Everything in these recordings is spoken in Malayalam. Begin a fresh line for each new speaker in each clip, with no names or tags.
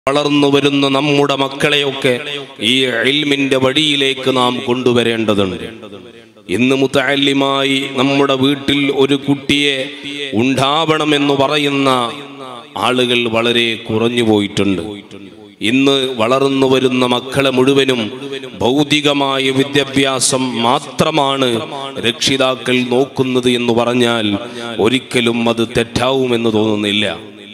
വളർന്നു വരുന്ന നമ്മുടെ മക്കളെയൊക്കെ ഈ ഇൽമിന്റെ വഴിയിലേക്ക് നാം കൊണ്ടുവരേണ്ടതുണ്ട് ഇന്ന് മുത്തല്ലിമായി നമ്മുടെ വീട്ടിൽ ഒരു കുട്ടിയെ ഉണ്ടാവണമെന്ന് പറയുന്ന ആളുകൾ വളരെ കുറഞ്ഞു പോയിട്ടുണ്ട് ഇന്ന് വളർന്നു വരുന്ന മക്കളെ മുഴുവനും ഭൗതികമായ വിദ്യാഭ്യാസം മാത്രമാണ് രക്ഷിതാക്കൾ നോക്കുന്നത് എന്ന് പറഞ്ഞാൽ ഒരിക്കലും അത് തെറ്റാവുമെന്ന് തോന്നുന്നില്ല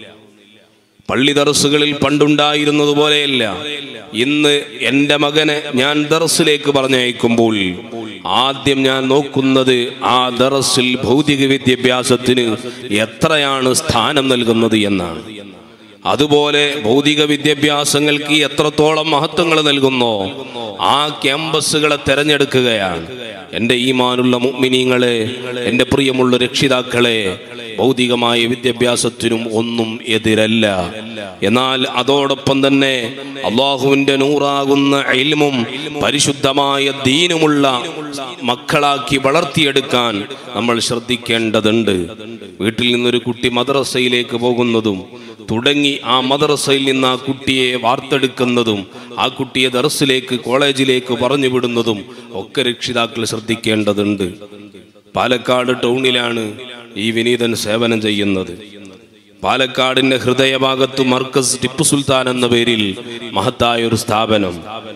പള്ളി ദർസുകളിൽ പണ്ടുണ്ടായിരുന്നത് പോലെയല്ല ഇന്ന് എൻ്റെ മകനെ ഞാൻ ദർസിലേക്ക് പറഞ്ഞയക്കുമ്പോൾ ആദ്യം ഞാൻ നോക്കുന്നത് ആ ദർസിൽ ഭൗതിക വിദ്യാഭ്യാസത്തിന് എത്രയാണ് സ്ഥാനം നൽകുന്നത് എന്നാണ് അതുപോലെ ഭൗതിക വിദ്യാഭ്യാസങ്ങൾക്ക് എത്രത്തോളം മഹത്വങ്ങൾ നൽകുന്നോ ആ ക്യാമ്പസുകളെ തെരഞ്ഞെടുക്കുകയാണ് എൻ്റെ ഈമാനുള്ള മുഗ്മിനീങ്ങളെ എൻ്റെ പ്രിയമുള്ള രക്ഷിതാക്കളെ ഭൗതികമായ വിദ്യാഭ്യാസത്തിനും ഒന്നും എതിരല്ല എന്നാൽ അതോടൊപ്പം തന്നെ അള്ളാഹുവിന്റെ നൂറാകുന്ന ഇൽമും പരിശുദ്ധമായ ദീനുമുള്ള മക്കളാക്കി വളർത്തിയെടുക്കാൻ നമ്മൾ ശ്രദ്ധിക്കേണ്ടതുണ്ട് വീട്ടിൽ നിന്നൊരു കുട്ടി മദ്രസയിലേക്ക് പോകുന്നതും തുടങ്ങി ആ മദ്രസയിൽ നിന്ന് ആ കുട്ടിയെ വാർത്തെടുക്കുന്നതും ആ കുട്ടിയെ ദർസിലേക്ക് കോളേജിലേക്ക് പറഞ്ഞു വിടുന്നതും ഒക്കെ രക്ഷിതാക്കൾ ശ്രദ്ധിക്കേണ്ടതുണ്ട് പാലക്കാട് ടൗണിലാണ് ഈ വിനീതൻ സേവനം ചെയ്യുന്നത് പാലക്കാടിന്റെ ഹൃദയഭാഗത്ത് മർക്കസ് ടിപ്പു സുൽത്താൻ എന്ന പേരിൽ മഹത്തായ ഒരു സ്ഥാപനം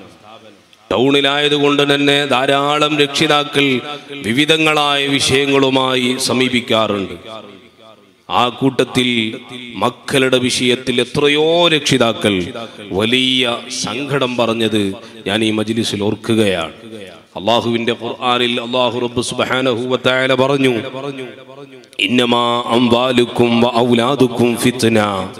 ടൗണിലായതുകൊണ്ട് തന്നെ ധാരാളം രക്ഷിതാക്കൾ വിവിധങ്ങളായ വിഷയങ്ങളുമായി സമീപിക്കാറുണ്ട് ആ കൂട്ടത്തിൽ മക്കളുടെ വിഷയത്തിൽ എത്രയോ രക്ഷിതാക്കൾ വലിയ സങ്കടം പറഞ്ഞത് ഞാൻ ഈ മജ്ലിസിൽ ഓർക്കുകയാണ് അള്ളാഹുവിന്റെ ഖുർആനിൽ അള്ളാഹു റബ്ബ് സുബ്ഹാനഹു വ തആല പറഞ്ഞു ഇന്നമാ അംവാലുക്കും വ ഔലാദുക്കും ഫിത്ന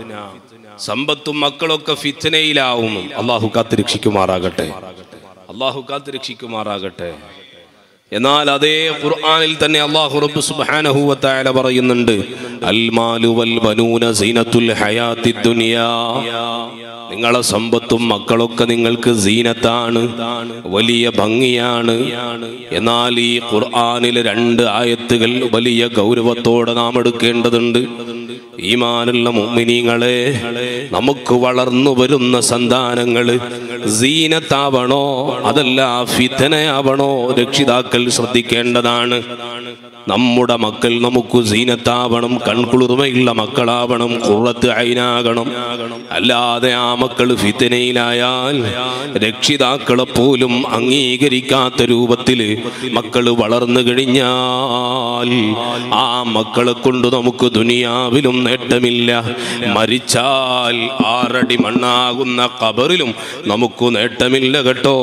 സമ്പത്തും മക്കളൊക്കെ ഫിത്നയിലാവും അള്ളാഹു കാത്തുരക്ഷിക്കുമാറാകട്ടെ അള്ളാഹു കാത്തുരക്ഷിക്കുമാറാകട്ടെ എന്നാൽ അതേ ഖുർആനിൽ തന്നെ അള്ളാഹു റബ്ബ് സുബ്ഹാനഹു വ തആല പറയുന്നുണ്ട് അൽ മാലു വൽ ബനൂന സീനത്തുൽ ഹയാത്തി ദുനിയാ നിങ്ങളെ സമ്പത്തും മക്കളൊക്കെ നിങ്ങൾക്ക് സീനത്താണ് വലിയ ഭംഗിയാണ് എന്നാൽ ഈ ഖുർആനിലെ രണ്ട് ആയത്തുകൾ വലിയ ഗൗരവത്തോടെ നാം എടുക്കേണ്ടതുണ്ട് ഈമാനുള്ള മുഅ്മിനീങ്ങളെ നമുക്ക് വളർന്നു വരുന്ന സന്താനങ്ങള് സീനത്താവണോ അതല്ല ഫിത്തനയാവണോ രക്ഷിതാക്കൾ ശ്രദ്ധിക്കേണ്ടതാണ് നമ്മുടെ മക്കൾ നമുക്ക് സീനത്താവണം കൺകുളിർമയുള്ള മക്കളാവണം കുറത്ത് അയിനാകണം അല്ലാതെ ആ മക്കൾ ഫിത്തനയിലായാൽ രക്ഷിതാക്കളെ പോലും അംഗീകരിക്കാത്ത രൂപത്തിൽ മക്കൾ വളർന്നു കഴിഞ്ഞാൽ ആ മക്കളെ കൊണ്ട് നമുക്ക് ദുനിയാവിലും നേട്ടമില്ല മരിച്ചാൽ ആറടി മണ്ണാകുന്ന കബറിലും നമുക്ക് നേട്ടമില്ല കേട്ടോ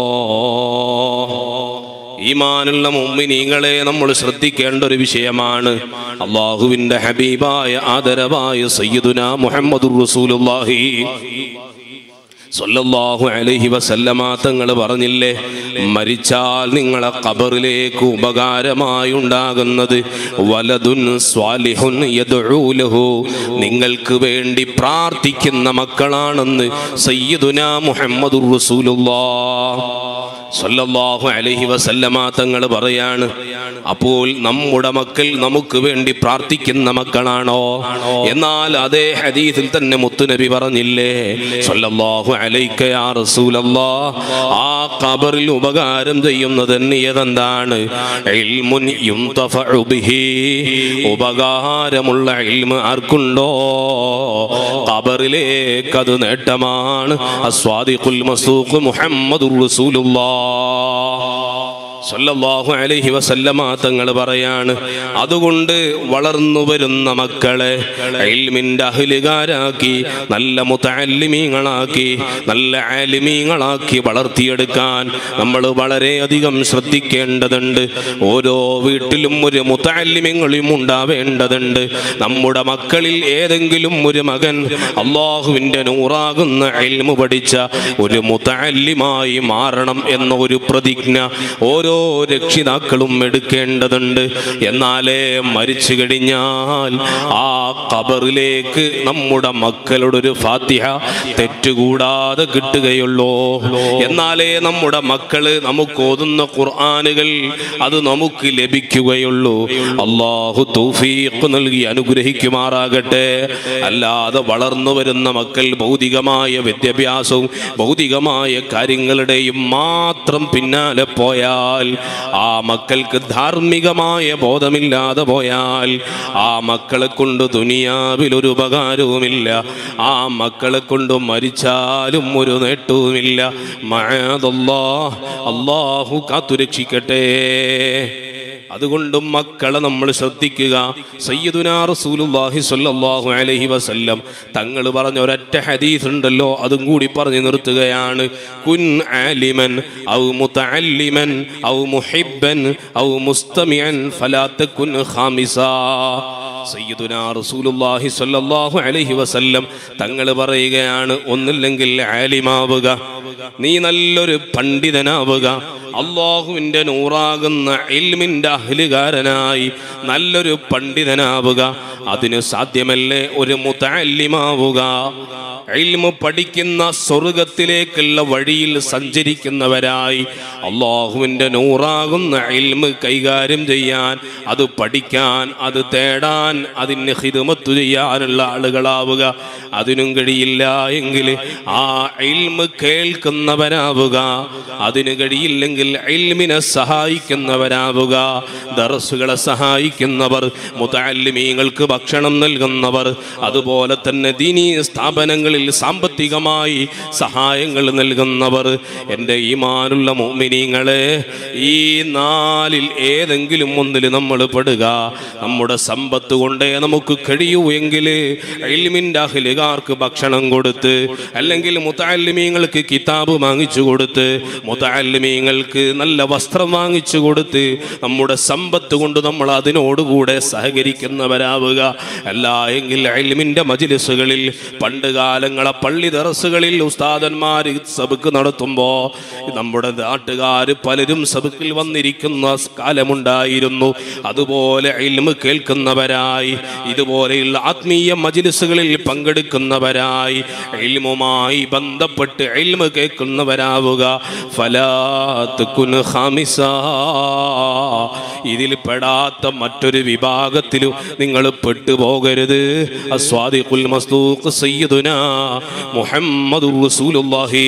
ഈമാനുള്ള മുമ്മിനീങ്ങളെ നമ്മൾ ശ്രദ്ധിക്കേണ്ട ഒരു വിഷയമാണ് അള്ളാഹുവിന്റെ ഹബീബായ ആദരവായ സയ്യിദുന മുഹമ്മദുർ റസൂലുള്ളാഹി സല്ലല്ലാഹു അലൈഹി വസല്ലമ തങ്ങൾ പറഞ്ഞില്ലേ മരിച്ചാൽ നിങ്ങളെ ഖബറിലേക്ക് ഉപകാരമായി ഉണ്ടാകുന്നത് വലതുൻ സ്വാലിഹുൻ യദ്ഉ ലഹു നിങ്ങൾക്ക് വേണ്ടി പ്രാർത്ഥിക്കുന്ന മക്കളാണെന്ന് സയ്യിദുന മുഹമ്മദുർ റസൂലുള്ളാഹ് സല്ലല്ലാഹു അലൈഹി വസല്ലമ തങ്ങൾ പറയാണ് അപ്പോൾ നമ്മുടെ മക്കൾ നമുക്ക് വേണ്ടി പ്രാർത്ഥിക്കുന്ന മക്കളാണോ എന്നാൽ അതേ ഹദീസിൽ തന്നെ മുത്തുനബി പറഞ്ഞില്ലേ സല്ലല്ലാഹു അലൈക യാ റസൂലല്ലാ ആ ഖബറിൽ ഉപകാരം ചെയ്യുന്നത് ഏതെന്താണ് ഇൽമുൻ യുംതഫഉ ബിഹി ഉപകാരമുള്ള ഇൽമ് ആർക്കുണ്ടോ ഖബറിലേക്ക് അത് നേട്ടമാണ് അസ്വാദിഖുൽ മസൂഖ് മുഹമ്മദുർ റസൂലുള്ളാഹ് സല്ലല്ലാഹു അലൈഹി വസല്ലമ തങ്ങൾ പറയാണ് അതുകൊണ്ട് വളർന്നു വരുന്ന മക്കളെ ഇൽമിന്റെ അഹ്ലുകാരാക്കി നല്ല മുതഅല്ലിമീങ്ങളാക്കി നല്ല ആലിമീങ്ങളാക്കി വളർത്തിയെടുക്കാൻ നമ്മൾ വളരെയധികം ശ്രദ്ധിക്കേണ്ടതുണ്ട് ഓരോ വീട്ടിലും ഒരു മുതഅല്ലിമീങ്ങളും ഉണ്ടാവേണ്ടതുണ്ട് നമ്മുടെ മക്കളിൽ ഏതെങ്കിലും ഒരു മകൻ അള്ളാഹുവിന്റെ നൂറാകുന്ന ഇൽമു പഠിച്ച ഒരു മുതഅല്ലിമായി മാറണം എന്ന ഒരു പ്രതിജ്ഞ ഓരോ ഓരോ രക്ഷിതാക്കളും എടുക്കേണ്ടതുണ്ട് എന്നാലേ മരിച്ചു കഴിഞ്ഞാൽ ആ ഖബറിലേക്ക് നമ്മുടെ മക്കളുടെ ഒരു ഫാത്തിഹ തെറ്റുകൂടാതെ കിട്ടുകയുള്ളൂ എന്നാലേ നമ്മുടെ മക്കള് നമുക്ക് ഓതുന്ന ഖുർആാനുകൾ അത് നമുക്ക് ലഭിക്കുകയുള്ളൂ അള്ളാഹു തൗഫീഖ് നൽകി അനുഗ്രഹിക്കുമാറാകട്ടെ അല്ലാതെ വളർന്നു വരുന്ന മക്കൾ ഭൗതികമായ വിദ്യാഭ്യാസവും ഭൗതികമായ കാര്യങ്ങളുടെയും മാത്രം പിന്നാലെ പോയാൽ ആ മക്കൾക്ക് ധാർമ്മികമായ ബോധമില്ലാതെ പോയാൽ ആ മക്കളെ കൊണ്ട് ദുനിയാവിൽ ഒരു ഉപകാരവുമില്ല ആ മക്കളെ കൊണ്ട് മരിച്ചാലും ഒരു നേട്ടവുമില്ല മഴതല്ലാ അള്ളാഹു കാത്തുരക്ഷിക്കട്ടെ അതുകൊണ്ടും മക്കളെ നമ്മൾ ശ്രദ്ധിക്കുക സയ്യിദുനാ റസൂലുള്ളാഹി സ്വല്ലല്ലാഹു അലൈഹി വസല്ലം തങ്ങൾ പറഞ്ഞ ഒരൊറ്റ ഹദീസ് ഉണ്ടല്ലോ അതും കൂടി പറഞ്ഞു നിർത്തുകയാണ് കുൻ ആലിമൻ ഔ മുതഅല്ലിമൻ ഔ മുഹിബ്ബൻ ഔ മുസ്തമിഅൻ ഫലാ തകുൻ ഖാമിസാ സയ്യിദുനാ റസൂലുള്ളാഹി സ്വല്ലല്ലാഹു അലൈഹി വസല്ലം തങ്ങൾ പറയുകയാണ് ഒന്നില്ലെങ്കിൽ ആലിമാവുക നീ നല്ലൊരു പണ്ഡിതനാവുക അള്ളാഹുവിൻ്റെ നൂറാകുന്ന ഇൽമിൻ്റെ അഹ്ലുകാരനായി നല്ലൊരു പണ്ഡിതനാവുക അതിന് സാധ്യമല്ലേ ഒരു മുത്തല്ലിമാവുക ഇൽമ് പഠിക്കുന്ന സ്വർഗത്തിലേക്കുള്ള വഴിയിൽ സഞ്ചരിക്കുന്നവരായി അള്ളാഹുവിൻ്റെ നൂറാകുന്ന ഇൽമ് കൈകാര്യം ചെയ്യാൻ അത് പഠിക്കാൻ അത് തേടാൻ അതിന് ഹിദമത്ത് ചെയ്യാനുള്ള ആളുകളാവുക അതിനും കഴിയില്ല എങ്കിൽ ആ ഇൽമ് കേൾക്കുന്നവരാവുക അതിന് കഴിയില്ലെങ്കിൽ ഇൽമിനെ സഹായിക്കുന്നവരാവുക ദറസുകളെ സഹായിക്കുന്നവർ മുതാലിമീങ്ങൾക്ക് ഭക്ഷണം നൽകുന്നവർ അതുപോലെ തന്നെ ദീനീ സ്ഥാപനങ്ങളിൽ സാമ്പത്തികമായി സഹായങ്ങൾ നൽകുന്നവർ എൻ്റെ ഈമാനുള്ള മോമിനീങ്ങളെ ഈ നാലിൽ ഏതെങ്കിലും ഒന്നിൽ നമ്മൾ പെടുക നമ്മുടെ സമ്പത്ത് കൊണ്ടേ നമുക്ക് കഴിയൂ എങ്കിൽ ഇൽമിൻ്റെ അഹ്ലുകാർക്ക് ഭക്ഷണം കൊടുത്ത് അല്ലെങ്കിൽ മുത്താലിമീങ്ങൾക്ക് കിതാബ് വാങ്ങിച്ചു കൊടുത്ത് മുത്താലിമീങ്ങൾക്ക് നല്ല വസ്ത്രം വാങ്ങിച്ചു കൊടുത്ത് നമ്മുടെ സമ്പത്ത് കൊണ്ട് നമ്മൾ അതിനോടുകൂടെ സഹകരിക്കുന്നവരാവുക അല്ല എങ്കിൽ ഇൽമിൻ്റെ മജിലിസുകളിൽ പണ്ട് കാലങ്ങളെ പള്ളി ദറസുകളിൽ ഉസ്താദന്മാർ സബുക്ക് നടത്തുമ്പോൾ നമ്മുടെ നാട്ടുകാർ പലരും സബുക്കിൽ വന്നിരിക്കുന്ന കാലമുണ്ടായിരുന്നു അതുപോലെ ഇൽമ് കേൾക്കുന്നവരായി ഇതുപോലെയുള്ള ആത്മീയ മജിലിസുകളിൽ പങ്കെടുക്കുന്നവരായി ഇൽമുമായി ബന്ധപ്പെട്ട് ഇൽമ് കേൾക്കുന്നവരാവുക ഫലാത്ത് കുൻ ഖാമിസാ ഇതിൽ പെടാത്ത മറ്റൊരു വിഭാഗത്തിലും നിങ്ങൾ പെട്ടുപോകരുത് അസ്വാദിഖുൽ മസ്തൂഖ് സയ്യിദുന മുഹമ്മദുർ റസൂലുള്ളാഹി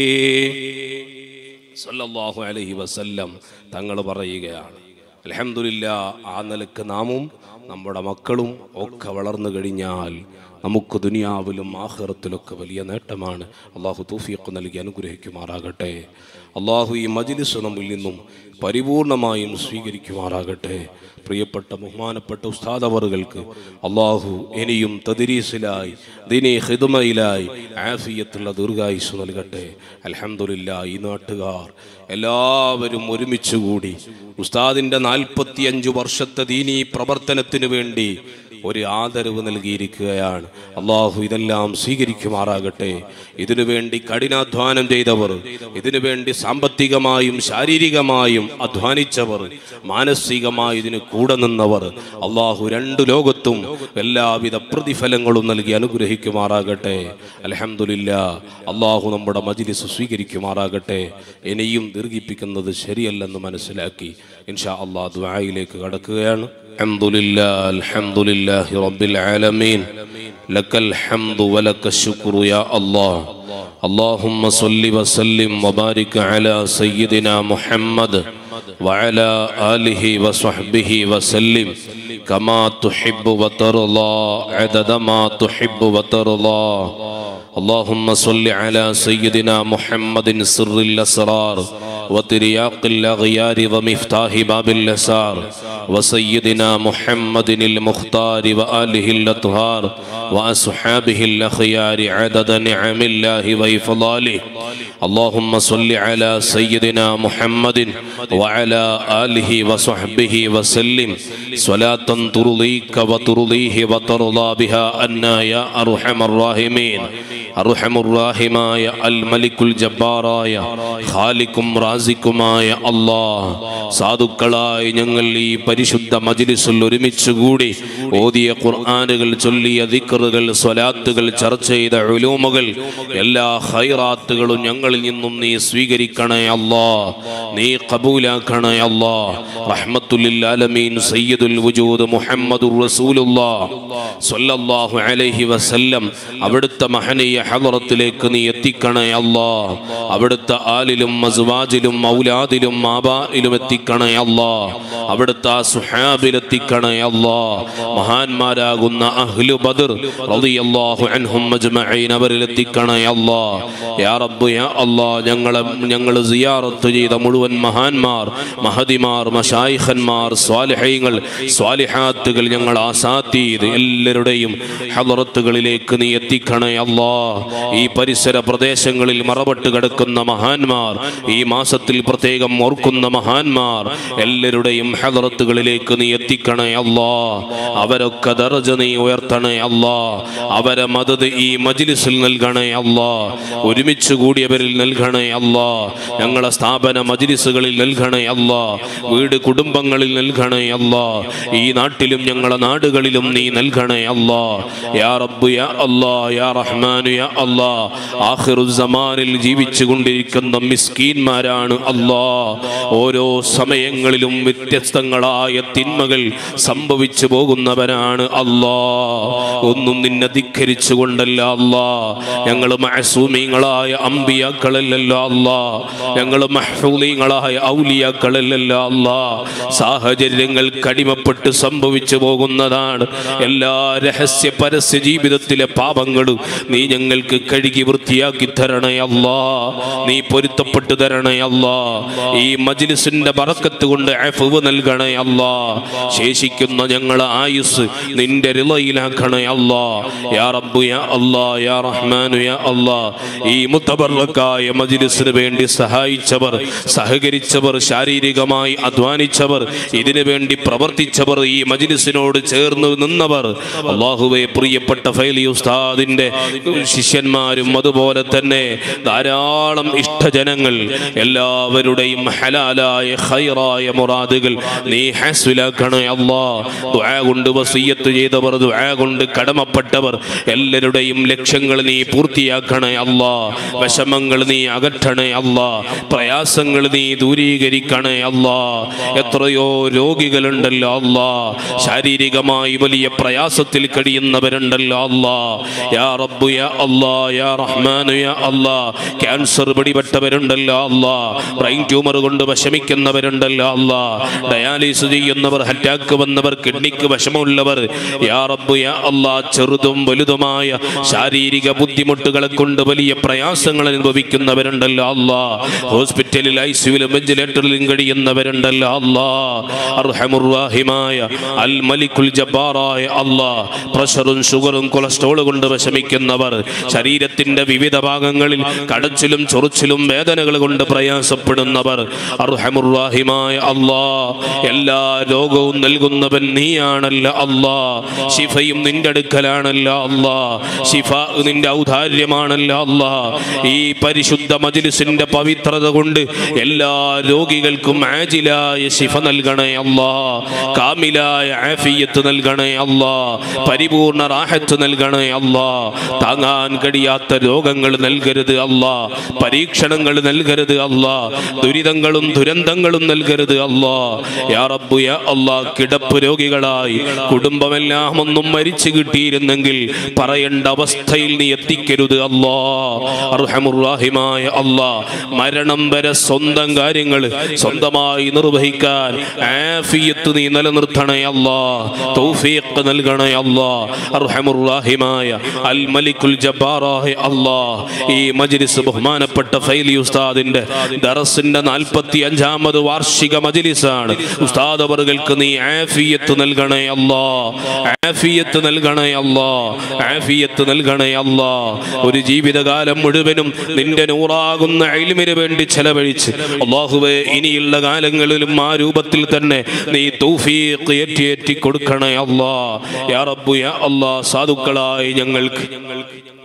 സല്ലല്ലാഹു അലൈഹി വസല്ലം തങ്ങൾ പറയുകയാണ് അൽഹംദുലില്ലാ ആ നിലക്ക് നാമും നമ്മുടെ മക്കളും ഒക്കെ വളർന്നു കഴിഞ്ഞാൽ നമുക്ക് ദുനിയാവിലും ആഹ്റത്തിലൊക്കെ വലിയ നേട്ടമാണ് അള്ളാഹു തൗഫീഖ് നൽകി അനുഗ്രഹിക്കുമാറാകട്ടെ അള്ളാഹു ഈ മജിലിസ് നമ്മിൽ നിന്നും പരിപൂർണമായും സ്വീകരിക്കുമാറാകട്ടെ പ്രിയപ്പെട്ട ബഹുമാനപ്പെട്ട ഉസ്താദവറുകൾക്ക് അള്ളാഹു ഇനിയും തദ്രീസിലായി ദിനി ഹിദ്മയിലായി ആഫിയത്തുള്ള ദീർഘായുസ് നൽകട്ടെ അൽഹംദുലില്ല ഈ നാട്ടുകാർ എല്ലാവരും ഒരുമിച്ച് കൂടി ഉസ്താദിൻ്റെ നാൽപ്പത്തിയഞ്ചു വർഷത്തെ ദീനീ പ്രവർത്തനത്തിന് വേണ്ടി ഒരു ആദരവ് നൽകിയിരിക്കുകയാണ് അള്ളാഹു ഇതെല്ലാം സ്വീകരിക്കുമാറാകട്ടെ ഇതിനു വേണ്ടി കഠിനാധ്വാനം ചെയ്തവർ ഇതിനു വേണ്ടി സാമ്പത്തികമായും ശാരീരികമായും അധ്വാനിച്ചവർ മാനസികമായി ഇതിന് കൂടെ നിന്നവർ അള്ളാഹു രണ്ടു ലോകത്തും എല്ലാവിധ പ്രതിഫലങ്ങളും നൽകി അനുഗ്രഹിക്കുമാറാകട്ടെ അലഹമുല്ല അള്ളാഹു നമ്മുടെ മജിലിസ് സ്വീകരിക്കുമാറാകട്ടെ ഇനിയും ദീർഘിപ്പിക്കുന്നത് ശരിയല്ലെന്ന് മനസ്സിലാക്കി ഇൻഷാ അള്ളാഹ് ദ്വായിലേക്ക് കടക്കുകയാണ് الحمد لله الحمد لله رب العالمين لك الحمد ولك الشكر يا الله اللهم صل وسلم وبارك على سيدنا محمد وعلى آله وصحبه وسلم كما تحب وترضى عدد ما تحب وترضى اللهم صل على سيدنا محمد سر الأسرار وترياق الأغيار ومفتاح باب الأسار وسيدنا محمد المختار وآله الأطهار وأصحابه الأخيار عدد نعم الله وإفضاله اللهم صل على سيدنا محمد وعلى آله وصحبه وسلم صلاة ترضيك وترضيه وترضى بها أنا يا أرحم الراحمين അർഹമുറാഹിമായ അൽ മലിക്കുൽ ജബ്ബാറായ ഖാലിക്കും റാസിക്കുമായ അല്ലാ സാധുക്കളായി ഞങ്ങൾ ഈ പരിശുദ്ധ മജ്ലിസിൽ ഒരുമിച്ച് കൂടി ഓതിയ ഖുർആനുകൾ ചൊല്ലിയ ദിക്റുകൾ സ്വലാത്തുകൾ ചർച്ച ചെയ്ത ഉലൂമുകൾ എല്ലാ ഹൈറാത്തുകളും ഞങ്ങളിൽ നിന്നും നീ സ്വീകരിക്കണേ അല്ലാ നീ കബൂലാക്കണേ അല്ലാ റഹ്മത്തുലിൽ ആലമീൻ സയ്യിദുൽ വജൂദ് മുഹമ്മദുർ റസൂലുള്ളാഹ് സ്വല്ലല്ലാഹു അലൈഹി വസല്ലം അവിടുത്തെ മഹനീയ ഹളറത്തിലേക്ക് നീ എത്തിക്കണേ അല്ലാ അവിടുത്തെ ആലിലും മസ്വാജിലും മൗലാദിലും ആബായിലും എത്തിക്കണേ അല്ലാ അവിടുത്തെ ആ സുഹാബിലെത്തിക്കണേ അല്ലാ മഹാന്മാരാകുന്ന അഹ്ലു ബദർ റളിയല്ലാഹു അൻഹും അജ്മഈൻ അവരിൽ എത്തിക്കണേ അല്ലാ യാ റബ്ബ് യാ അല്ലാ ഞങ്ങളെ ഞങ്ങൾ സിയാറത്ത് ചെയ്ത മുഴുവൻ മഹാന്മാർ മഹദിമാർ മഷായിഖന്മാർ സ്വാലിഹീങ്ങൾ സ്വാലിഹാത്തുകൾ ഞങ്ങൾ ആസാത്തീത് എല്ലാവരുടെയും ഹലറത്തുകളിലേക്ക് നീ എത്തിക്കണേ അല്ലാ ഈ പരിസര പ്രദേശങ്ങളിൽ മറപട്ട് കിടക്കുന്ന മഹാന്മാർ ഈ മാസത്തിൽ പ്രത്യേകം ഓർക്കുന്ന മഹാന്മാർ എല്ലാവരുടെയും ഹലറത്തുകളിലേക്ക് നീ എത്തിക്കണേ അല്ലാ അവരൊക്കെ ദർജ നീ ഉയർത്തണേ അല്ലാ അവരെ മദത് ഈ മജ്ലിസിൽ നൽകണേ അല്ലാ ഒരുമിച്ച് കൂടിയവരിൽ നൽകണേ അല്ലാ ഞങ്ങളെ സ്ഥാപന മജ്ലിസുകളിൽ നൽകണേ അല്ലാ വീട് കുടുംബങ്ങളിൽ നൽകണേ അല്ലാ ഈ നാട്ടിലും ഞങ്ങളെ നാടുകളിലും നീ നൽകണേ അല്ലാ യാ റബ്ബ് യാ അല്ലാ യാ റഹ്മാനു യാ അല്ലാ ആഖിറു സമാനിൽ ജീവിച്ചു കൊണ്ടിരിക്കുന്ന മിസ്കീന്മാരാണ് അല്ലാ ഓരോ സമയങ്ങളിലും വ്യത്യസ്തങ്ങളായ തിന്മകൾ സംഭവിച്ചു പോകുന്നവരാണ് അല്ലാ ഒന്നും നിന്നെ ധിക്കരിച്ചു കൊണ്ടല്ല അല്ലാ ഞങ്ങൾ മഹസൂമിങ്ങളായ അമ്പിയാക്കളല്ലല്ലോ അല്ലാ ഞങ്ങൾ മഹ്ഫൂലിങ്ങളായ ഔലിയാക്കളല്ലല്ലോ അല്ലാ സാഹചര്യങ്ങൾ കടിമപ്പെട്ട് സംഭവിച്ചു പോകുന്നതാണ് എല്ലാ രഹസ്യ പരസ്യ ജീവിതത്തിലെ പാപങ്ങളും നീ ഞങ്ങൾക്ക് കഴുകി വൃത്തിയാക്കി തരണേ അല്ലാ നീ പൊരുത്തപ്പെട്ടു തരണേ അല്ലാ ഈ മജ്ലിസിന്റെ ബറക്കത്ത് കൊണ്ട് അഫവ് നൽകണേ അല്ലാ ശേഷിക്കുന്ന ഞങ്ങളെ ആയുസ് നിന്റെ റിളയിലാക്കണേ അല്ലാ യാ റബ്ബു യാ അല്ലാ യാ റഹ്മാനു യാ അല്ലാ ഈ മുത്തബറക്കായ മജ്ലിസിന് വേണ്ടി സഹായിച്ചവർ സഹകരിച്ചവർ ശാരീരികമായി അധ്വാനിച്ചവർ ഇതിനു വേണ്ടി പ്രവർത്തിച്ചവർ ഈ മജ്ലിസിനോട് ചേർന്ന് നിന്നവർ അള്ളാഹുവെ പ്രിയപ്പെട്ട ഫൈലി ഉസ്താദിന്റെ ശിഷ്യന്മാരും അതുപോലെ തന്നെ ധാരാളം ഇഷ്ടജനങ്ങൾ എല്ലാവരുടെയും ഹലാലായ ഖൈറായ മുറാദുകൾ നീ ഹാസ്വിലാക്കണേ അല്ലാ ദുആ കൊണ്ട് വസിയ്യത്ത് ചെയ്തവർ ദുആ കൊണ്ട് കടമപ്പെട്ടവർ എല്ലാവരുടെയും ലക്ഷ്യങ്ങൾ നീ പൂർത്തിയാക്കണേ അല്ലാ വിഷമങ്ങൾ നീ അകറ്റണേ അല്ലാ പ്രയാസങ്ങൾ നീ ദൂരീകരിക്കണേ അല്ലാ എത്രയോ രോഗികളുണ്ടല്ലോ അല്ലാ ശാരീരികമായി വലിയ പ്രയാസത്തിൽ കഴിയുന്നവരുണ്ടല്ലോ അല്ലാ യാ റബ്ബു യാ അല്ലാ യാ റഹ്മാനു യാ അല്ലാ ക്യാൻസർ പിടിപെട്ടവരുണ്ടല്ലോ അല്ലാ ബ്രെയിൻ ട്യൂമർ കൊണ്ട് വിഷമിക്കുന്നവരുണ്ടല്ലോ അല്ലാ ഡയാലിസിസ് ചെയ്യുന്നവർ അറ്റാക്ക് വന്നവർ കിഡ്നിക്ക് വിഷമമുള്ളവർ യാ റബ്ബു യാ അല്ലാ ചെറുതും വലുതുമായ ശാരീരിക ബുദ്ധിമുട്ടുകളെ കൊണ്ട് വലിയ പ്രയാസങ്ങൾ അനുഭവിക്കുന്നവരുണ്ടല്ലോ അല്ലാ ഹോസ്പിറ്റലിൽ ഐസിയുലും വെന്റിലേറ്ററിലും കഴിയുന്നവരുണ്ടല്ലോ അല്ലാ അർഹമുറാഹിമായ അൽ മലിക്കുൽ ജബ്ബാറായ അല്ലാ പ്രഷറും ഷുഗറും കൊളസ്ട്രോൾ കൊണ്ട് വിഷമിക്കുന്നവർ ശരീരത്തിന്റെ വിവിധ ഭാഗങ്ങളിൽ കടച്ചിലും ചൊറിച്ചിലും വേദനകൾ കൊണ്ട് പ്രയാസപ്പെടുന്നവർ അർഹമുറാഹിമായ അല്ലാ എല്ലാ രോഗവും നൽകുന്നവൻ നീയാണല്ല അല്ലാ ശിഫയും നിന്റെ അടുക്കലാണല്ല അല്ലാ ശിഫ നിന്റെ ഔദാര്യമാണല്ല അല്ലാ ഈ പരിശുദ്ധ മജ്ലിസിന്റെ പവിത്രത കൊണ്ട് എല്ലാ രോഗികൾക്കും ആജിലായ ശിഫ നൽകണേ അല്ലാ കാമിലായ ആഫിയത്ത് നൽകണേ അല്ലാ പരിപൂർണ റാഹത്ത് നൽകണേ അല്ലാ താങ്ങാൻ കഴിയാത്ത രോഗങ്ങൾ നൽകരുത് അല്ലാ പരീക്ഷണങ്ങൾ നൽകരുത് അല്ലാ ദുരിതങ്ങളും ദുരന്തങ്ങളും നൽകരുത് അല്ലാ യാ റബ്ബു യാ അല്ലാ കിടപ്പ് രോഗികളായി കുടുംബമെല്ലാം ഒന്നും മരിച്ചു കിട്ടിയിരുന്നെങ്കിൽ പറയേണ്ട അവസ്ഥയിൽ നീ എത്തിക്കരുത് അല്ലാ അർഹമുറാഹിമായ അല്ലാ മരണം വരെ സ്വന്തം കാര്യങ്ങൾ സ്വന്തമായി നിർവഹിക്കാൻ ആഫിയത്ത് നീ നിലനിർത്തണേ അല്ലാ തൗഫീഖ് നൽകണേ അല്ലാ അർഹമുറാഹിമായ അൽ മലിക്കുൽ ജബ്ബാറായ അല്ലാ ഈ മജ്ലിസ് ബഹുമാനപ്പെട്ട ഫൈലി ഉസ്താദിന്റെ ദറസിന്റെ നാൽപ്പത്തി അഞ്ചാമത് വാർഷിക മജ്ലിസാണ് ഉസ്താദ് അവർക്ക് നീ ആഫിയത്ത് നൽകണേ അല്ലാ ആഫിയത്ത് നൽകണേ അല്ലാ ആഫിയത്ത് നൽകണേ അല്ലാ ഒരു ജീവിതകാലം മുഴുവനും നിന്റെ നൂറാകുന്ന അയിലിമിന് വേണ്ടി ചെലവഴിച്ച് അള്ളാഹുവെ ഇനിയുള്ള കാലങ്ങളിലും ആ രൂപത്തിൽ തന്നെ നീ തൗഫീഖ് ഏറ്റിയേറ്റി കൊടുക്കണേ അല്ലാ യാ റബ്ബു യാ അല്ലാ സാധുക്കളായി ഞങ്ങൾക്ക്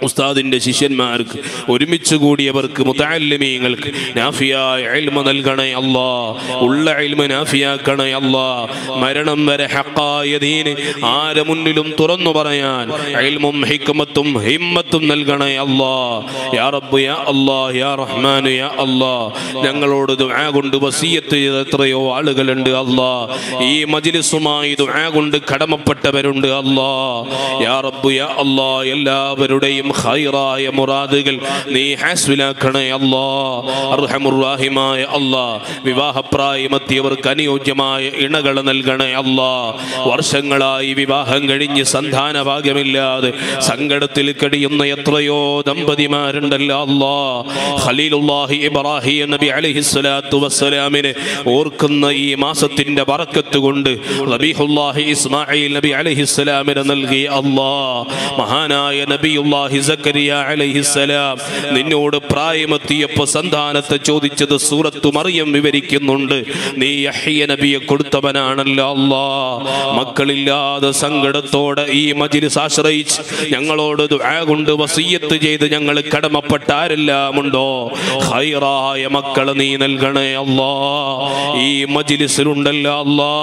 ഉസ്താദിന്റെ ശിഷ്യന്മാർക്ക് ഒരുമിച്ച് കൂടിയവർക്ക് മുതാലിമീങ്ങൾക്ക് നാഫിയായ ഇൽമ നൽകണേ അല്ലാ ഉള്ള ഇൽമ നാഫിയാക്കണേ അല്ലാ മരണം വരെ ഹക്കായ ദീന് ആരെ മുന്നിലും തുറന്നു പറയാൻ ഇൽമും ഹിക്മത്തും ഹിമ്മത്തും നൽകണേ അല്ലാ യാ റബ്ബ് യാ അല്ലാ യാ റഹ്മാൻ യാ അല്ലാ ഞങ്ങളോട് ദുആ കൊണ്ട് വസിയത്ത് ചെയ്ത എത്രയോ ആളുകളുണ്ട് അല്ലാ ഈ മജ്ലിസുമായി ദുആ കൊണ്ട് കടമപ്പെട്ടവരുണ്ട് അല്ലാ യാ റബ്ബ് യാ അല്ലാ എല്ലാവരുടെയും ഖൈറായ മുറാദുകൾ നീ ഹാസ്വിലാക്കണേ അല്ലാ അർഹമുറാഹിമായ അല്ലാ വിവാഹപ്രായമെത്തിയവർക്ക് അനുയോജ്യമായ ഇണകൾ നൽകണേ അല്ലാ വർഷങ്ങളായി വിവാഹം കഴിഞ്ഞ് സന്താന ഭാഗ്യമില്ലാതെ സങ്കടത്തിൽ കഴിയുന്ന എത്രയോ ദമ്പതിമാരുണ്ടല്ലോ അല്ലാ ഖലീലുല്ലാഹി ഇബ്രാഹിം നബി അലൈഹിസ്സലാത്തു വസ്സലാമിനെ ഓർക്കുന്ന ഈ മാസത്തിന്റെ ബറക്കത്ത് കൊണ്ട് റബീഹുല്ലാഹി ഇസ്മായിൽ നബി അലൈഹിസ്സലാമിനെ നൽകി അല്ലാ മഹാനായ നബിയുല്ലാഹി സക്കരിയ അലൈഹിസ്സലാം നിന്നോട് പ്രായമെത്തിയപ്പോൾ സന്താനത്തെ ചോദിച്ചത് സൂറത്തു മറിയം വിവരിക്കുന്നുണ്ട് നീ യഹ്യ നബിയെ കൊടുത്തവനാണല്ലോ അല്ലാ മക്കളില്ലാതെ സങ്കടത്തോടെ ഈ മജിലിസ് ആശ്രയിച്ച് ഞങ്ങളോട് ദുആ കൊണ്ട് വസീയത്ത് ചെയ്ത് ഞങ്ങൾ കടമപ്പെട്ട ആരെല്ലാം ഉണ്ടോ ഹൈറായ മക്കളെ നീ നൽകണേ അല്ലാ ഈ മജിലിസിലുണ്ടല്ലോ അല്ലാ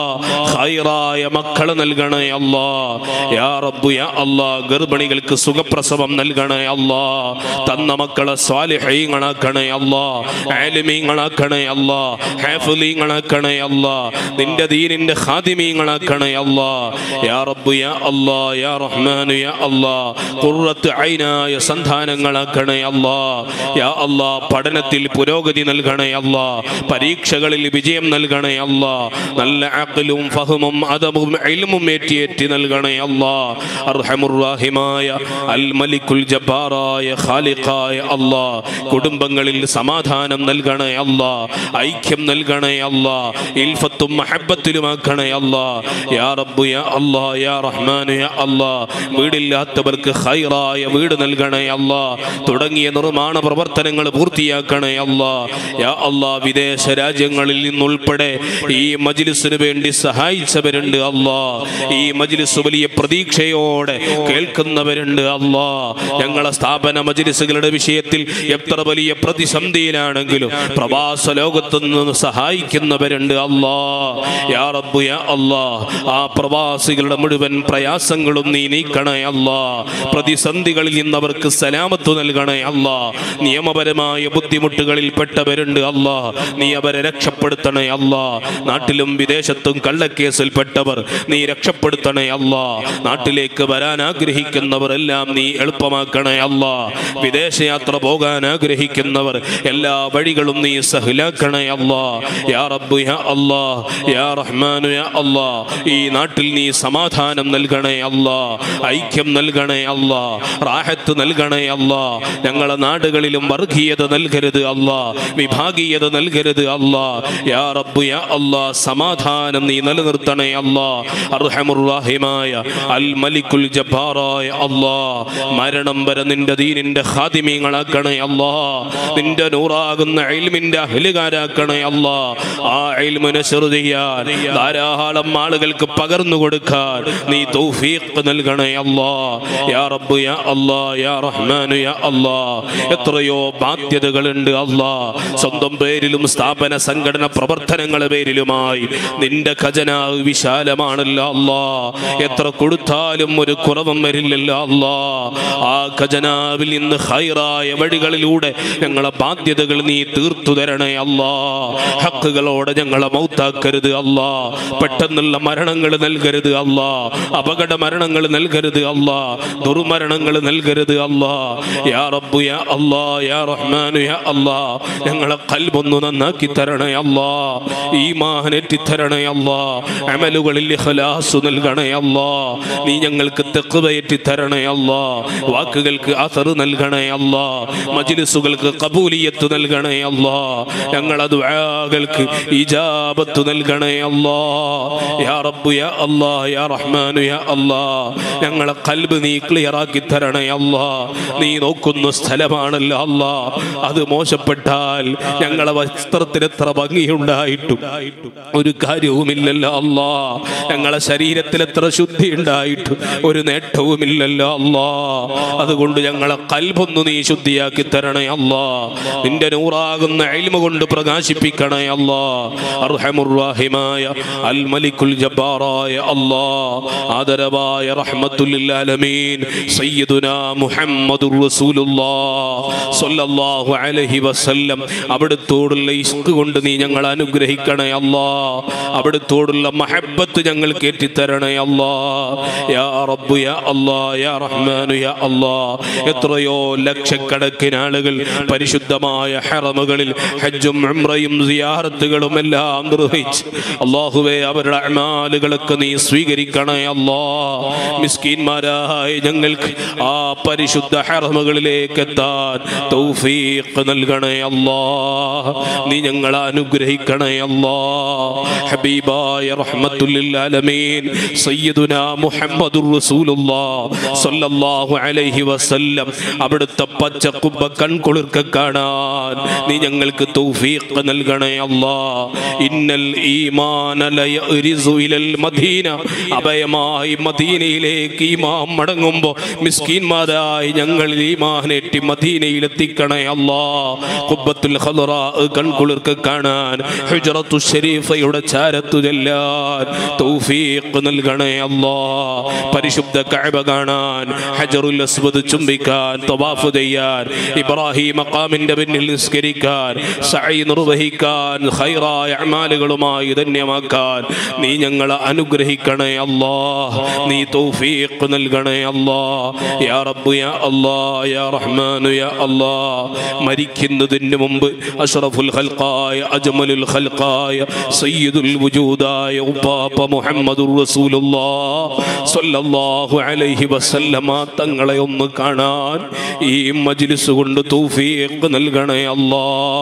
ഹൈറായ മക്കളെ നൽകണേ അല്ലാ യാ റബ്ബു യാ അല്ലാ ഗർഭിണികൾക്ക് സുഖപ്രസവം നൽകണേ അല്ലാ തന്ന മക്കളെ സ്വാലിഹീങ്ങളാക്കണേ അല്ലാ ആലിമീങ്ങളാക്കണേ അല്ലാ ഹാഫിലീങ്ങളാക്കണേ അല്ലാ നിന്റെ ദീനിന്റെ ഖാദിമീങ്ങളാക്കണേ അല്ലാ യാ റബ്ബു യാ അല്ലാ യാ റഹ്മാനു യാ അല്ലാ ഖുർറത്ത് ഐനായ സന്താനങ്ങളാക്കണേ അല്ലാ യാ അല്ലാ പഠനത്തിൽ പുരോഗതി നൽകണേ അല്ലാ പരീക്ഷകളിൽ വിജയം നൽകണേ അല്ലാ നല്ല അഖലും ഫഹമും അദബും ഇൽമും ഏറ്റിയേറ്റി നൽകണേ അല്ലാ അർഹമുറാഹിമായ അൽ മലിക്കുൽ ജബ്ബാറായ ഖാലിഖായ അല്ലാ കുടുംബങ്ങളിൽ സമാധാനം നൽകണേ അല്ലാ ഐക്യം നൽകണേ അല്ലാ ഇൽഫത്തും മഹബത്തിലുമാക്കണേ അല്ലാ യാ റബ്ബു യാ അല്ലാ യാ റഹ്മാൻ യാ അല്ലാ വീടില്ലാത്തവർക്ക് ഖൈറായ വീട് നൽകണേ അല്ലാ തുടങ്ങിയ നിർമ്മാണ പ്രവർത്തനങ്ങൾ പൂർത്തിയാക്കണേ അല്ലാ യാ അല്ലാ വിദേശ രാജ്യങ്ങളിൽ നിന്നുൾപ്പെടെ ഈ മജ്ലിസിന് വേണ്ടി സഹായിച്ചവരുണ്ട് അല്ലാ ഈ മജ്ലിസ് വലിയ പ്രതീക്ഷയോടെ കേൾക്കുന്നവരുണ്ട് അല്ലാ ഞങ്ങളെ സ്ഥാപന മജ്ലിസുകളുടെ വിഷയത്തിൽ എത്ര വലിയ പ്രതിസന്ധിയിലാണെങ്കിലും പ്രവാസ ലോകത്തു നിന്ന് സഹായിക്കുന്നവരുണ്ട് അല്ലാ യാ റബ്ബു യാ അല്ലാ ആ പ്രവാസികളുടെ മുഴുവൻ പ്രയാസങ്ങളും നീ നീക്കണേ അല്ലാ പ്രതിസന്ധികളിൽ നിന്നവർക്ക് സലാമത്ത് നൽകണേ അല്ലാ നിയമപരമായ ബുദ്ധിമുട്ടുകളിൽ പെട്ടവരുണ്ട് അല്ലാ നീ അവരെ രക്ഷപ്പെടുത്തണേ അല്ലാ നാട്ടിലും വിദേശത്തും കള്ളക്കേസിൽപ്പെട്ടവർ നീ രക്ഷപ്പെടുത്തണേ അല്ലാ നാട്ടിലേക്ക് വരാൻ ആഗ്രഹിക്കുന്നവർ എല്ലാം നീ എളുപ്പമാക്കണേ അല്ലാ വിദേശയാത്ര പോകാൻ ആഗ്രഹിക്കുന്നവർ എല്ലാ വഴികളും നീ സഹലാക്കണേ അല്ലാ യാ റബ്ബു യാ അല്ലാ യാ റഹ്മാനു യാ അല്ലാ ഈ നാട്ടിൽ നീ സമാധാനം നൽകണേ അല്ലാ ഐക്യം നൽകണേ അല്ലാ റാഹത്ത് നൽകണേ അല്ലാ ഞങ്ങളെ നാടുകളിലും വർഗീയത നൽകരുത് അല്ലാ വിഭാഗീയത നൽകരുത് അല്ലാ യാ റബ്ബു യാ അല്ലാ സമാധാനം നീ നിലനിർത്തണേ അല്ലാ അർഹമുറാഹിമായ അൽ മലിക്കുൽ ജബ്ബാറായ അല്ലാ മരണം വരെ നിന്റെ ദീനിന്റെ ഖാദിമീങ്ങളാക്കണേ അല്ലാ നിന്റെ നൂറാകുന്ന ഇൽമിന്റെ അഹ്ലുകാരാക്കണേ അല്ലാ ആ ഇൽമിനെ ശ്രദ്ധിയാൻ ധാരാളം ആളുകൾക്ക് പകർന്നു കൊടുക്കാൻ നീ തൗഫീഖ് നൽകണേ അല്ലാ യാ റബ്ബ് യാ അല്ലാ യാ റഹ്മാനു യാ അല്ലാ എത്രയോ ബാധ്യതകളുണ്ട് അല്ലാ സ്വന്തം പേരിലും സ്ഥാപന സംഘടന പ്രവർത്തനങ്ങളുടെ പേരിലുമായി നിന്റെ ഖജനാവ് വിശാലമാണല്ലോ അല്ലാ എത്ര കൊടുത്താലും ഒരു കുറവും വരില്ലല്ലോ അല്ലാ ആ ഖജനാവിൽ നിന്ന് ഹൈറായ വഴികളിലൂടെ ഞങ്ങളെ ബാധ്യതകൾ നീ തീർത്തു തരണേ അല്ലാ ഹക്കുകളോടെ ഞങ്ങളെ മൗത്താക്കരുത് അല്ലാ പെട്ടെന്നുള്ള മരണങ്ങൾ നൽകരുത് അല്ലാ അപകട മരണങ്ങൾ നൽകരുത് അല്ലാ ദുർമരണങ്ങൾ നൽകരുത് അല്ലാ യാ റബ്ബു യാ അല്ലാ യാ റഹ്മാനു യാ അല്ലാ ഞങ്ങളെ കൽബൊന്നു നന്നാക്കി തരണേ അല്ലാ ഈമാനെറ്റി തരണേ അല്ലാ അമലുകളിൽ ഇഖ്ലാസ് നൽകണേ അല്ലാ നീ ഞങ്ങൾക്ക് തെക്കുവയറ്റി തരണേ അല്ലാ വാക്കുകൾക്ക് അസറ് നൽകണേ അല്ലാ മജ്ലിസുകൾക്ക് കബൂലിയത്ത് നൽകണേ അല്ലാ ഞങ്ങളെ ദുആകൾക്ക് ഇജാബത്ത് നൽകണേ അല്ലാ യാ റബ്ബു യാ അല്ലാ യാ റഹ്മാനു യാ അല്ലാ ഞങ്ങളെ കൽബ് നീ ക്ലിയറാക്കി തരണേ അല്ലാ നീ നോക്കുന്ന സ്ഥലമാണല്ലോ അല്ലാ അത് മോശപ്പെട്ടാൽ ഞങ്ങളെ വസ്ത്രത്തിന് എത്ര ഭംഗിയുണ്ടായിട്ടും ഒരു കാര്യവുമില്ലല്ലോ അല്ലാ ഞങ്ങളെ ശരീരത്തിൽ എത്ര ശുദ്ധി ഉണ്ടായിട്ടും ഒരു നേട്ടവുമില്ലല്ലോ അല്ലാ അതുകൊണ്ട് ഞങ്ങളെ കൽബൊന്ന് നീ ശുദ്ധിയാക്കി തരണേ അല്ലാ നിന്റെ നൂറാകുന്ന എൽമ കൊണ്ട് പ്രകാശിപ്പിക്കണേ അല്ലാ അർഹമുറാഹിമായ അൽ മലിക്കുൽ ജബ്ബാറായ അല്ലാ ആദരവായ റഹ്മത്തുൽ ആലമീൻ സയ്യിദുനാ മുഹമ്മദുർ റസൂലുള്ളാഹ് സ്വല്ലല്ലാഹു അലൈഹി വസല്ലം അവിടുത്തോടുള്ള ഇഷ്ക് കൊണ്ട് നീ ഞങ്ങൾ അനുഗ്രഹിക്കണേ അല്ലാ അവിടുത്തോടുള്ള മഹബത്ത് ഞങ്ങൾ കേറ്റിത്തരണേ അല്ലാ യാ റബ്ബു യാ അല്ലാ യാ റഹ്മാനു യാ അല്ലാ എത്രയോ ലക്ഷക്കണക്കിന് ആളുകൾ പരിശുദ്ധമായ ഹറമുകളിൽ ഹജ്ജും ഉംറയും സിയാറത്തുകളും എല്ലാം നിർവഹിച്ച് അള്ളാഹുവെ അവരുടെ അമാലുകളൊക്കെ നീ സ്വീകരിക്കണേ അല്ലാ മിസ്കീന്മാരായ ഞങ്ങൾക്ക് ആ പരിശുദ്ധ ഹറമുകളിലേക്ക് എത്താൻ തൗഫീഖ് നൽകണേ അല്ലാ നീ ഞങ്ങളെ അനുഗ്രഹിക്കണേ അല്ലാ ഹബീബായ റഹ്മത്തുല്ലിൽ ആലമീൻ സയ്യിദുനാ മുഹമ്മദുർ റസൂലുള്ളാഹ് സ്വല്ലല്ലാഹു അലൈഹി വസല്ലം അവിടുത്തെ പച്ചക്കുബ്ബ കൺകുളിർക്ക കാണാൻ നീ ഞങ്ങൾക്ക് തൗഫീഖ് നൽകണേ അല്ലാ ഇന്നൽ ഈമാന ലയറിസു ഇലൽ മദീന അഭയമായി മദീനയിലേക്ക് ഈമാൻ മടങ്ങുമ്പോൾ മിസ്കീന്മാരായി ഞങ്ങൾ ഈമാനേറ്റി മദീനയിൽ എത്തിക്കണേ അല്ലാ കുബ്ബത്തുൽ ഖദറാ കൺകുളിർക്ക കാണാൻ ഹുജറത്തു ഷരീഫയുടെ ചാരത്തു ചെല്ലാൻ തൗഫീഖ് നൽകണേ അല്ലാ പരിശുദ്ധ കഅബ കാണാൻ ഹജറുൽ അസ്വദ് ചുംബിക്കാൻ തവാഫ് ചെയ്യാൻ ഇബ്രാഹിം മഖാമിന്റെ പിന്നിൽ നിസ്കരിക്കാൻ സഈ നിർവഹിക്കാൻ ഖൈറായ അമാലുകളുമായി ധന്യമാക്കാൻ നീ ഞങ്ങളെ അനുഗ്രഹിക്കണേ അല്ലാ നീ തൗഫീഖ് നൽകണേ അല്ലാ യാ റബ്ബ് യാ അല്ലാ യാ റഹ്മാനു യാ അല്ലാ മരിക്കുന്നതിന് മുമ്പ് അഷ്റഫുൽ ഖൽഖായ അജ്മലുൽ ഖൽഖായ സയ്യിദുൽ വുജൂദായ ഉപ്പാപ്പ മുഹമ്മദുർ റസൂലുള്ളാഹ് സ്വല്ലല്ലാഹു അലൈഹി വസല്ലമ തങ്ങളെ ഒന്ന് കാണാൻ ഈ മജ്ലിസ് കൊണ്ട് തൗഫീഖ് നൽകണേ അല്ലാ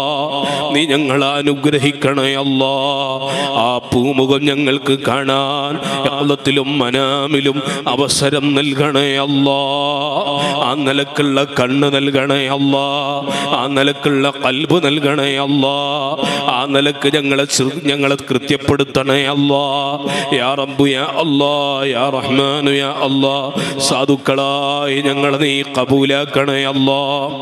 നീ ഞങ്ങളെ അനുഗ്രഹിക്കണേ അല്ലാ ആ പൂമുഖം ഞങ്ങൾക്ക് കാണാൻ യഖ്ലത്തിലും മനാമിലും അവസരം നൽകണേ അല്ലാ ആ നിലക്കുള്ള കണ്ണ് നൽകണേ അല്ലാ ആ നിലക്കുള്ള കൽബ് നൽകണേ അല്ലാ ആ നിലക്ക് ഞങ്ങളെ ചി- ഞങ്ങളെ കൃത്യപ്പെടുത്തണേ അല്ലാ യാ റബ്ബു യാ അല്ലാ യാ റഹ്മാനു യാ അല്ലാ സാധുക്കളായി ഞങ്ങളെ നീ കബൂലാക്കണേ അല്ലാ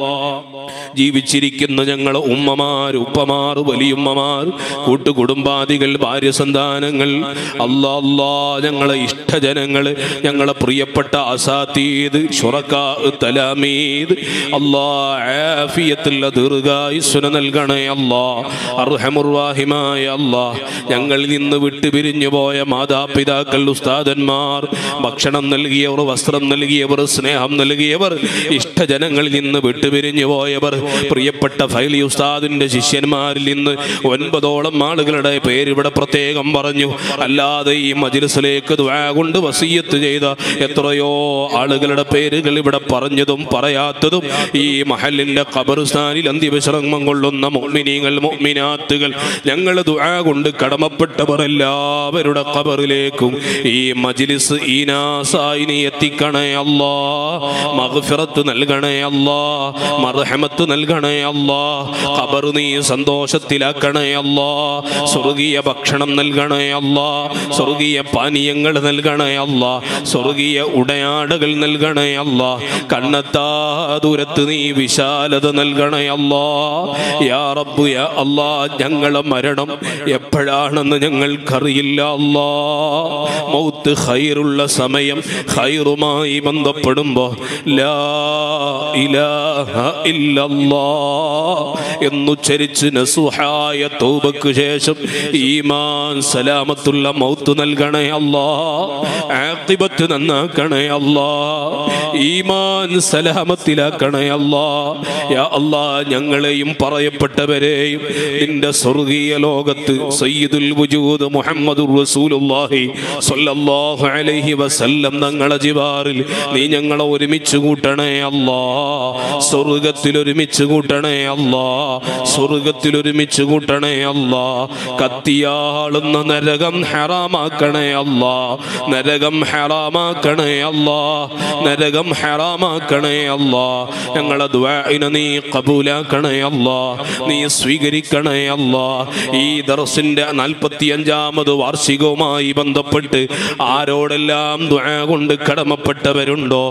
ജീവിച്ചിരിക്കുന്ന ഞങ്ങളെ ഉമ്മമാർ ഉപ്പമാർ വലിയുമ്മമാർ കൂട്ടുകുടുംബാദികൾ ഭാര്യ സന്താനങ്ങൾ അല്ലാ അല്ലാ ഞങ്ങളെ ഇഷ്ടജനങ്ങൾ ഞങ്ങളെ പ്രിയപ്പെട്ട അസാത്തീദ് ഷുറക്കാ തലാമീദ് അല്ലാ ആഫിയത്തുള്ള ദീർഘായുസ്സുന നൽകണേ അല്ലാ അർഹമുർവാഹിമായ അല്ലാ ഞങ്ങളിൽ നിന്ന് വിട്ടുപിരിഞ്ഞു പോയ മാതാപിതാക്കൾ ഉസ്താദന്മാർ ഭക്ഷണം നൽകിയവർ വസ്ത്രം നൽകിയവർ സ്നേഹം നൽകിയവർ ഇഷ്ടജനങ്ങളിൽ നിന്ന് വിട്ടുപിരിഞ്ഞു പോയവർ പ്രിയപ്പെട്ട ഫൈലി ഉസ്താദിന്റെ ശിഷ്യന്മാരിൽ നിന്ന് ഒൻപതോളം ആളുകളുടെ പേര് ഇവിടെ പ്രത്യേകം പറഞ്ഞു അല്ലാതെ ഈ മജിലിസിലേക്ക് ദുആ കൊണ്ട് വസീയത്ത് ചെയ്ത എത്രയോ ആളുകളുടെ പേരുകൾ ഇവിടെ പറഞ്ഞതും പറയാത്തതും ഈ മഹലിന്റെ ഖബർസ്ഥാനിൽ അന്ത്യവിശ്രമം കൊള്ളുന്ന മുഅ്മിനീങ്ങൾ മുഅ്മിനാത്തുകൾ ഞങ്ങൾ ദുആ കൊണ്ട് കടമപ്പെട്ടവർ എല്ലാവരുടെ ഖബറിലേക്കും ഈ മജ്ലിസ് ഈനാസായി നീ എത്തിക്കണേ അല്ലാ മഗ്ഫിറത്ത് നൽകണേ അല്ലാ മർഹമത്ത് നൽകണേ അല്ലാ ഖബർ നീ സന്തോഷത്തിലാക്കണേ അല്ലാ സ്വർഗീയ ഭക്ഷണം നൽകണേ അല്ലാ സ്വർഗീയ പാനീയങ്ങൾ നൽകണേ അല്ലാ സ്വർഗീയ ഉടയാടകൾ നൽകണേ അല്ലാ കണ്ണെത്താ ദൂരത്ത് നീ വിശാലത നൽകണേ അല്ലാ യാ റബ്ബു യാ അല്ലാ ഞങ്ങളെ മരണം എപ്പോഴാണെന്ന് ഞങ്ങൾക്കറിയില്ല അല്ലാ മൗത്ത് ഖൈറുള്ള സമയം ഖൈറുമായി ബന്ധപ്പെടുമ്പോ ലാ ഇലാഹ ഇല്ലല്ലാ എന്നുച്ചരിച്ച് നസുഹായ തൗബക്ക് ശേഷം ഈമാൻ സലാമത്തുള്ള മൗത്ത് നൽകണേ അല്ലാ ആഖിബത്ത് നന്നാക്കണേ അല്ലാ ഈമാൻ സലാമത്തിലാക്കണേ അല്ലാ യാ അല്ലാ ഞങ്ങളെയും പറയപ്പെട്ടവരെയും നിന്റെ സ്വർഗീയ ലോകത്ത് സയ്യിദുൽ വജൂദ് മുഹമ്മദുർ റസൂലുള്ളാഹി സ്വല്ലല്ലാഹു അലൈഹി വസല്ലം തങ്ങളെ ജിവാറിൽ നീ ഞങ്ങളെ ഒരുമിച്ച് കൂട്ടണേ അല്ലാ സ്വർഗത്തിൽ ഒരുമിച്ച് കൂട്ടണേ അല്ലാ സ്വർഗത്തിൽ ഒരുമിച്ച് കൂട്ടണേ അല്ലാ കത്തിയാളുന്ന നരകം ഹറാമാക്കണേ അല്ലാ നരകം ഹറാമാക്കണേ അല്ലാ നരകം ഹറാമാക്കണേ അല്ലാ ഞങ്ങളെ ദ്വാഇനെ നീ കബൂലാക്കണേ അല്ലാ നീ സ്വീകരിക്കണേ അല്ലാ ഈ ദർസിന്റെ നാൽപ്പത്തി അഞ്ചാമത് വാർഷികവുമായി ബന്ധപ്പെട്ട് ആരോടെല്ലാം ദ്വാ കൊണ്ട് കടമപ്പെട്ടവരുണ്ടോ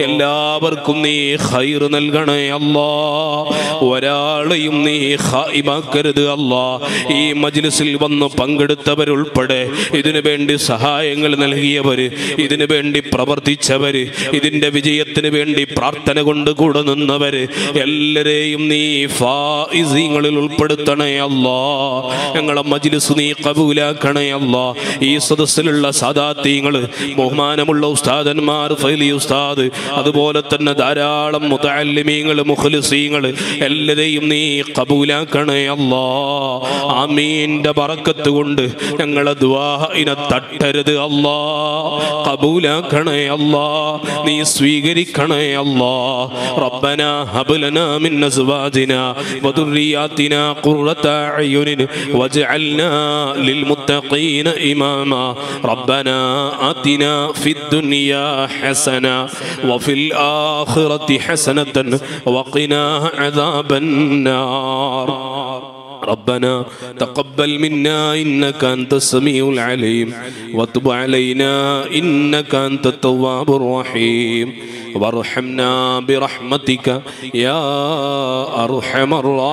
എല്ലാവർക്കും നീ ഖൈർ നൽകണേ അല്ലാ ഒരാളെയും നീ ഖായിബാക്കരുത് അല്ലാ ഈ മജ്ലിസിൽ വന്ന് പങ്കെടുത്തവരുൾപ്പെടെ ഇതിനു വേണ്ടി സഹായങ്ങൾ നൽകിയവര് ഇതിനു വേണ്ടി പ്രവർത്തിച്ചവര് ഇതിന്റെ വിജയത്തിന് വേണ്ടി പ്രാർത്ഥന കൊണ്ട് കൂടെ നിന്നവര് എല്ലാരെയും നീ ഫായിസിങ്ങളിൽ ഉൾപ്പെടുത്തണേ അല്ലാ ഞങ്ങളെ മജ്ലിസ് നീ കബൂലാക്കണേ അല്ലാ ഈ സദസ്സിലുള്ള സാദാത്യങ്ങള് ബഹുമാനമുള്ള ഉസ്താദന്മാർ ഫൈലി ഉസ്താദ് അതുപോലെ തന്നെ ധാരാളം മുതല്ലിമീങ്ങൾ മുഖലിസീങ്ങൾ എല്ലാരെയും നീ കബൂലാക്കണേ അല്ലാ ആമീന്റെ ബറക്കത്ത് കൊണ്ട് ഞങ്ങളെ ദ്വാഹിനെ തട്ടരുത് അല്ലാ കബൂലാക്കണേ അല്ലാ നീ സ്വീകരിക്കണേ അല്ലാ ربنا هب لنا من ازواجنا وذرياتنا قرة اعين واجعلنا للمتقين اماما ربنا آتنا في الدنيا حسنة وفي الآخرة حسنة وقنا عذاب النار ربنا تقبل منا إنك أنت السميع العليم وتب علينا إنك أنت التواب الرحيم وارحمنا برحمتك يا أرحم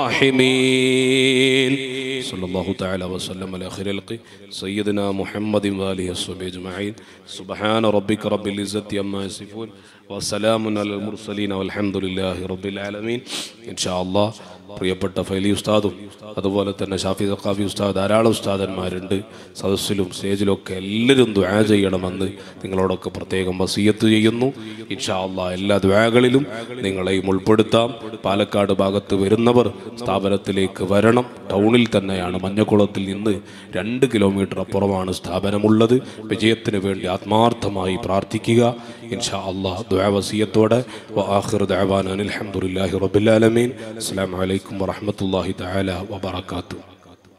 الراحمين صلى الله تعالى وسلم على خير الخلق سيدنا محمد وآله وصحبه أجمعين سبحان ربك رب العزة عما يصفون وسلام على المرسلين والحمد لله رب العالمين إن شاء الله പ്രിയപ്പെട്ട ഫൈലി ഉസ്താദും അതുപോലെ തന്നെ ഷാഫി സഖാഫി ഉസ്താദ് ധാരാളം ഉസ്താദന്മാരുണ്ട് സദസ്സിലും സ്റ്റേജിലും ഒക്കെ എല്ലാവരും ദ്വാ ചെയ്യണമെന്ന് നിങ്ങളോടൊക്കെ പ്രത്യേകം വസീയത്ത് ചെയ്യുന്നു ഇൻഷാ അള്ളാ എല്ലാ ദ്വാകളിലും നിങ്ങളെയും ഉൾപ്പെടുത്താം പാലക്കാട് ഭാഗത്ത് വരുന്നവർ സ്ഥാപനത്തിലേക്ക് വരണം ടൗണിൽ തന്നെയാണ് മഞ്ഞക്കുളത്തിൽ നിന്ന് രണ്ട് കിലോമീറ്റർ അപ്പുറമാണ് സ്ഥാപനമുള്ളത് വിജയത്തിന് വേണ്ടി ആത്മാർത്ഥമായി പ്രാർത്ഥിക്കുക ഇൻഷാ അള്ളാഹ് ദ്വാവസീയത്തോടെ വആഖിർ ദഅവാന അനിൽ ഹംദുലില്ലാഹി റബ്ബിൽ ആലമീൻ അസ്സലാമു അലൈക്കും വറഹ്മത്തുള്ളാഹി തആല വബറകാതുഹു